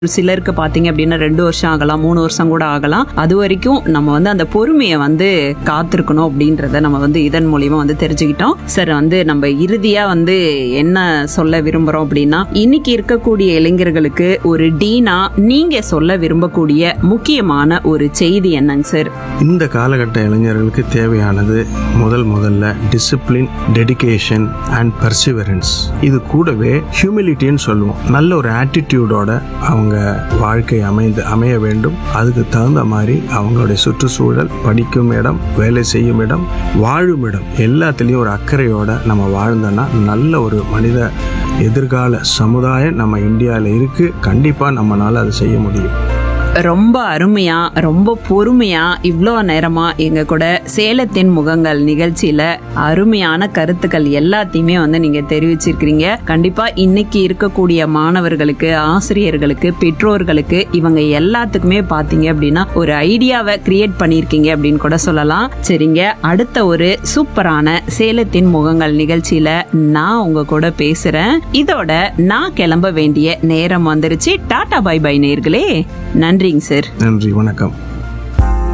ஒரு சிலருக்கு பாத்தீங்க அப்படின்னா ரெண்டு வருஷம் ஆகலாம் மூணு வருஷம் கூட ஆகலாம் அது வரைக்கும் நம்ம வந்து அந்த பொறுமையை வந்து காத்திருக்கணும் அப்படின்றத நம்ம வந்து இதன் மூலியமா வந்து தெரிஞ்சுக்கிட்டோம் சார் வந்து நம்ம இறுதியா வந்து என்ன சொல்ல விரும்புறோம் அப்படின்னா இன்னைக்கு இருக்கக்கூடிய இளைஞர்களுக்கு ஒரு டீனா நீங்க சொல்ல விரும்பக்கூடிய முக்கியமான ஒரு செய்தி என்னங்க சார் இந்த காலகட்ட இளைஞர்களுக்கு தேவையானது முதல் முதல்ல டிசிப்ளின் டெடிகேஷன் அண்ட் பர்சிவரன்ஸ் இது கூடவே ஹியூமிலிட்டின்னு சொல்லுவோம் நல்ல ஒரு ஆட்டிடியூடோட அவங்க வாழ்க்கை அமைந்து அமைய வேண்டும் அதுக்கு தகுந்த மாதிரி அவங்களுடைய சுற்றுச்சூழல் படிக்கும் இடம் வேலை செய்யும் இடம் வாழும் இடம் எல்லாத்துலேயும் ஒரு அக்கறையோட நம்ம வாழ்ந்தோன்னா நல்ல ஒரு மனித எதிர்கால சமுதாயம் நம்ம இந்தியாவில் இருக்கு கண்டிப்பாக நம்மளால அதை செய்ய முடியும் ரொம்ப அருமையா ரொம்ப பொறுமையா இவ்வளோ நேரமா எங்க கூட சேலத்தின் முகங்கள் நிகழ்ச்சியில அருமையான கருத்துக்கள் எல்லாத்தையுமே வந்து நீங்க தெரிவிச்சிருக்கிறீங்க கண்டிப்பா இன்னைக்கு இருக்கக்கூடிய மாணவர்களுக்கு ஆசிரியர்களுக்கு பெற்றோர்களுக்கு இவங்க எல்லாத்துக்குமே பாத்தீங்க அப்படின்னா ஒரு ஐடியாவை கிரியேட் பண்ணியிருக்கீங்க அப்படின்னு கூட சொல்லலாம் சரிங்க அடுத்த ஒரு சூப்பரான சேலத்தின் முகங்கள் நிகழ்ச்சியில நான் உங்க கூட பேசுறேன் இதோட நான் கிளம்ப வேண்டிய நேரம் வந்துருச்சு டாடா பை பை நேர்களே நன்றிங்க சார் நன்றி வணக்கம்